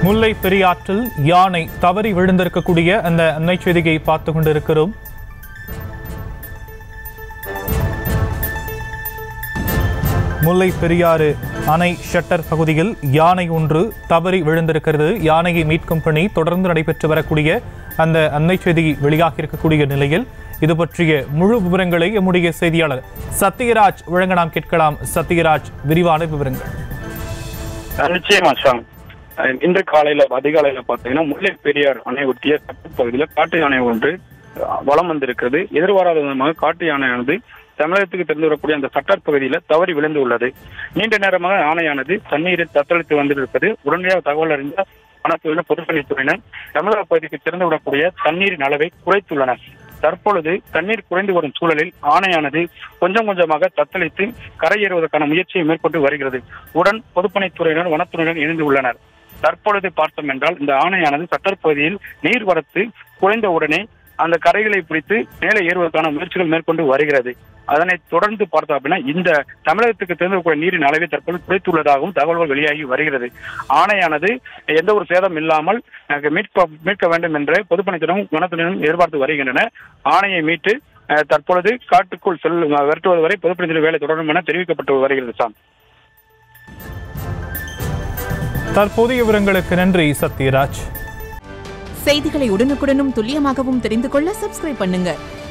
முல்லை பெரியாற்றில் யானை தவறி விழுந்திருக்கக்கூடிய அந்த அன்னை செய்தியை பார்த்து கொண்டிருக்கிறோம் முல்லை பெரியாறு அணை ஷட்டர் பகுதியில் யானை ஒன்று தவறி விழுந்திருக்கிறது யானையை மீட்கும் பணி தொடர்ந்து நடைபெற்று வரக்கூடிய அந்த அன்னை செய்தி வெளியாகி இருக்கக்கூடிய நிலையில் இது பற்றிய முழு விவரங்களை எம்முடைய செய்தியாளர் சத்யராஜ் வழங்க நாம் கேட்கலாம் சத்யராஜ் விரிவான விவரங்கள் அஹ் நிச்சயமா ஷாம் அஹ் இன்று காலையில அதிகாலையில பாத்தீங்கன்னா முல்லை பெரியார் அணை ஒட்டிய பகுதியில காட்டு யானை ஒன்று அஹ், வலம் வந்திருக்கிறது எதிர்பாராத விதமாக காட்டு யானையானது தமிழகத்துக்கு தெரிந்து வரக்கூடிய அந்த சட்டர் பகுதியில தவறி விழுந்து உள்ளது நீண்ட நேரமாக ஆணையானது தண்ணீரில் தத்தளித்து வந்திருப்பது உடனடியாக தகவல் அறிந்த வனத்துறையினர் பொதுப்பணித்துறையினர் தமிழக பகுதிக்கு திறந்து விடக்கூடிய தண்ணீரின் அளவை குறைத்துள்ளனர் தற்பொழுது தண்ணீர் குறைந்து வரும் சூழலில் ஆணையானது கொஞ்சம் கொஞ்சமாக தத்தளித்து கரையேறுவதற்கான முயற்சியை மேற்கொண்டு வருகிறது உடன் பொதுப்பணித்துறையினர் வனத்துறையினர் இணைந்து உள்ளனர் தற்பொழுது பார்த்தோம் என்றால் இந்த ஆணையானது சட்டர் பகுதியில் நீர்வரத்து குறைந்த உடனே அந்த கரைகளை பிடித்து மேலே ஏறுவதற்கான முயற்சிகள் மேற்கொண்டு வருகிறது அதனைத் தொடர்ந்து பார்த்தோம் அப்படின்னா இந்த தமிழகத்துக்கு திறந்திருக்கக்கூடிய நீரின் அளவை தற்போது குறைத்துள்ளதாகவும் தகவல்கள் வெளியாகி வருகிறது ஆணையானது எந்த ஒரு சேதம் இல்லாமல் அஹ், மீட்க மீட்க வேண்டும் என்று பொதுப்பணித்துறையும் வனத்துறையினரும் எதிர்பார்த்து வருகின்றனர் ஆணையை மீட்டு அஹ், தற்பொழுது காட்டுக்குள் செல் விரட்டுவது வரை பொதுப்பணித்துறை வேலை தொடரும் என தெரிவிக்கப்பட்டு வருகிறது சாம் தற்போதைய விவரங்களுக்கு நன்றி சத்யராஜ் செய்திகளை உடனுக்குடனும் துல்லியமாகவும் தெரிந்து கொள்ள சப்ஸ்கிரைப் பண்ணுங்க